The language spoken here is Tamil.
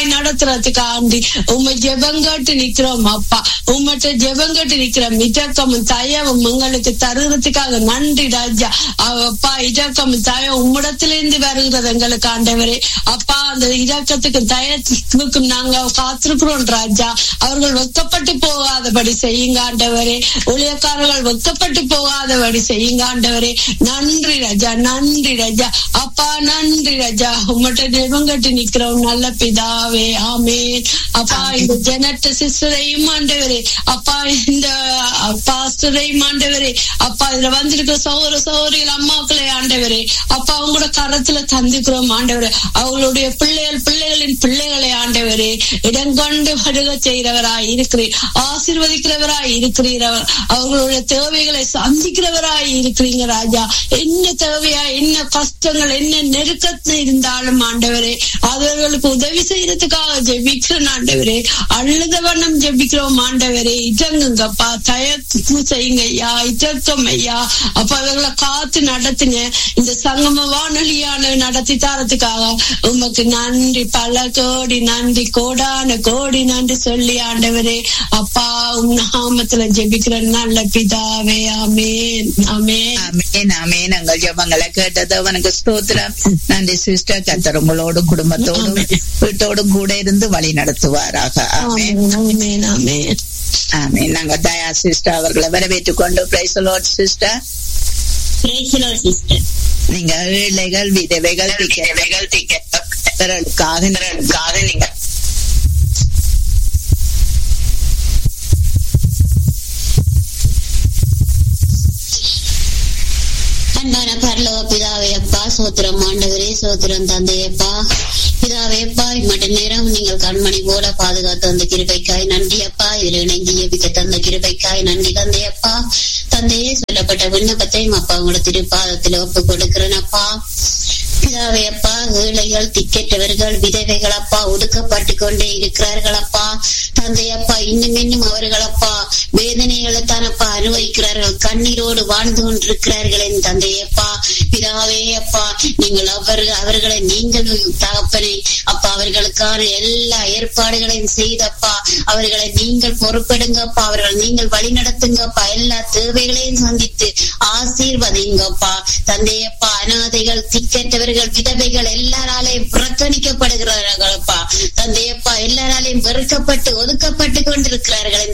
வழி நடத்துறதுக்கு ஆண்டி உண்மை ஜெபங்கட்டு நிக்கிறோம் அப்பா உம்மட்ட ஜெபங்கட்டு நிக்கிறோம் இதக்கமும் தயவும் உங்களுக்கு தருகிறதுக்காக நன்றி ராஜா அப்பா இதக்கமும் தயம் உம்மிடத்திலிருந்து வருகிறது எங்களுக்கு ஆண்டவரே அப்பா அந்த இதக்கத்துக்கு தயத்துக்கும் நாங்க காத்திருக்கிறோம் ராஜா அவர்கள் வெக்கப்பட்டு போகாதபடி செய்யுங்க ஆண்டவரே ஊழியக்காரர்கள் வெக்கப்பட்டு போகாதபடி செய்யுங்க ஆண்டவரே நன்றி ராஜா நன்றி ராஜா அப்பா நன்றி ராஜா உம்மட்ட ஜெபங்கட்டு நிக்கிறோம் நல்ல பிதாவே ஆமே அப்பா இந்த ஜெனட்ட சிஸ்டரையும் ஆண்டவரே அப்பா இந்த பாஸ்டரையும் ஆண்டவரே அப்பா இதுல வந்திருக்கிற சௌர சௌரியில் அம்மாக்களை ஆண்டவரே அப்பா அவங்களோட கரத்துல தந்துக்கிறோம் ஆண்டவரே அவங்களுடைய பிள்ளைகள் பிள்ளைகளின் பிள்ளைகளை ஆண்டவரே இடங்கொண்டு வருக செய்கிறவராய் இருக்கிறீர் ஆசீர்வதிக்கிறவராய் இருக்கிறீர் அவர்களுடைய தேவைகளை சந்திக்கிறவராய் இருக்கிறீங்க ராஜா என்ன தேவையா என்ன கஷ்டங்கள் என்ன நெருக்கத்தில் இருந்தாலும் ஆண்டவரே அவர்களுக்கு உதவி செய்யறதுக்காக ஜெபிக்கிறோம் ஆண்டவரே அழுத வண்ணம் ஜெபிக்கிறோம் ஆண்டவரே இதங்குங்கப்பா தயக்கு செய்யுங்க ஐயா இதக்கம் ஐயா அப்ப அவர்களை காத்து நடத்துங்க இந்த சங்கம வானொலியான நடத்தி தரத்துக்காக உமக்கு நன்றி பல கோடி நன்றி கோடான கோடி நன்றி சொல்லி ஆண்டவரே அப்பா உம் நாமத்துல ஜெபிக்கிற நல்ல பிதாவே ஆமேன் ஆமேன் ஆமேன் ஆமேன் எங்கள் ஜபங்களை கேட்டது அவனுக்கு ஸ்தோத்திரம் நன்றி சிஸ்டர் கத்தர் உங்களோடும் குடும்பத்தோடும் வீட்டோடும் கூட இருந்து வழி நடத்துவாராக ஆமேன் ஆமேன் ஆமேன் ஆமேன் நாங்க தயா சிஸ்டர் அவர்களை வரவேற்றுக் கொண்டு பிரைஸ் லார்ட் சிஸ்டர் நீங்க ஏழைகள் விதவைகள் விதவைகள் திக்கர்களுக்காக நீங்க அன்பான பரலோக பிதாவே அப்பா சோத்திரம் ஆண்டவரே சோத்திரம் தந்தையப்பா பிதாவே அப்பா இம்மட்ட நேரம் நீங்கள் கண்மணி போல பாதுகாத்து அந்த கிருபைக்காய் நன்றி அப்பா இதில் இணைந்து ஜெபிக்க தந்த கிருபைக்காய் நன்றி தந்தையப்பா தந்தையே சொல்லப்பட்ட விண்ணப்பத்தையும் அப்பா உங்களோட திருப்பாதத்தில் ஒப்பு கொடுக்கிறேன் அப்பா பிதாவே அப்பா ஏழைகள் திக்கெட்டவர்கள் விதவைகள் அப்பா ஒடுக்கப்பட்டு கொண்டே இருக்கிறார்கள் அப்பா தந்தையப்பா இன்னும் இன்னும் அவர்கள் அப்பா வேதனைகளை தானப்பா அனுபவிக்கிறார்கள் கண்ணீரோடு வாழ்ந்து கொண்டிருக்கிறார்கள் என் தந்தையப்பா பிதாவே அப்பா நீங்கள் அவர் அவர்களை நீங்கள் தகப்பனே அப்பா அவர்களுக்கான எல்லா ஏற்பாடுகளையும் செய்தப்பா அவர்களை நீங்கள் பொறுப்பெடுங்கப்பா அவர்கள் நீங்கள் வழி நடத்துங்கப்பா எல்லா தேவைகளையும் சந்தித்து ஆசீர்வதிங்கப்பா தந்தையப்பா அனாதைகள் திக்கற்றவர்கள் விதவைகள் எல்லாராலையும் புறக்கணிக்கப்படுகிறார்களப்பா தந்தையப்பா எல்லாராலையும் வெறுக்கப்பட்டு ஒதுக்கப்பட்டு கொண்டிருக்கிறார்கள்